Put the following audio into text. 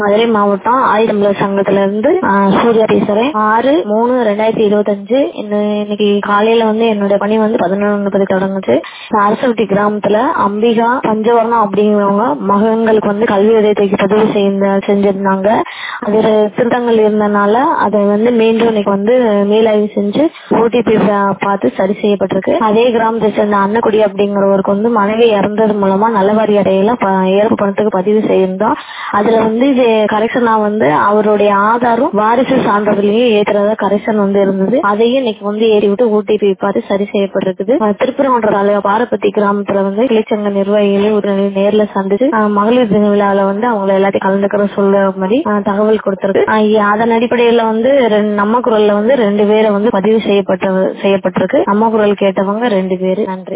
மதுரை மாவட்டம் ஆயுதம்பல சங்கத்துல இருந்து ஆஹ், சூர்யா பேசுறேன் ஆறு மூணு ரெண்டாயிரத்தி இருபத்தஞ்சு இன்னைக்கு காலையில வந்து என்னோட பணி வந்து பதினொன்று முப்பது தொடங்குச்சு அரசவட்டி கிராமத்துல அம்பிகா பஞ்சவர்ணம் அப்படிங்கிறவங்க மகன்களுக்கு வந்து கல்வி உதவித்தொகை பதிவு செய்த செஞ்சிருந்தாங்க அதுல திருத்தங்கள் இருந்தனால அதை வந்து மீண்டும் இன்னைக்கு வந்து மேலாய்வு செஞ்சு ஓடிபி பார்த்து சரி செய்யப்பட்டிருக்கு அதே கிராமத்தை சேர்ந்த அன்னக்குடி அப்படிங்கிறவருக்கு வந்து மனைவி இறந்தது மூலமா நல்லவாரி அடையில ப- இறப்பு பணத்துக்கு பதிவு செய்திருந்தோம் அதுல வந்து இது கரெக்ஷனா வந்து அவருடைய ஆதாரம் வாரிசு சான்றிதழையும் ஏத்துறதா கரெக்ஷன் வந்து இருந்தது அதையும் இன்னைக்கு வந்து ஏறி விட்டு ஓடிபி பார்த்து சரி செய்யப்பட்டிருக்குது அஹ் திருப்பரங்குன்ற தாலுகா பாரப்பத்தி கிராமத்துல வந்து கிளைச்சங்க நிர்வாகிகளை ஒரு நேர்ல சந்திச்சு அஹ் மகளிர் தின விழாவில வந்து அவங்களை எல்லாத்தையும் கலந்துக்கிற சொல்ல மாதிரி அஹ் தகவல் கொடுத்திருக்கு அஹ் இ- அதன் அடிப்படையில வந்து ரெண்டு- நம்ம குரல்ல வந்து ரெண்டு பேரை வந்து பதிவு செய்யப்பட்ட செய்யப்பட்டிருக்கு நம்ம குரல் கேட்டவங்க ரெண்டு பேரு நன்றி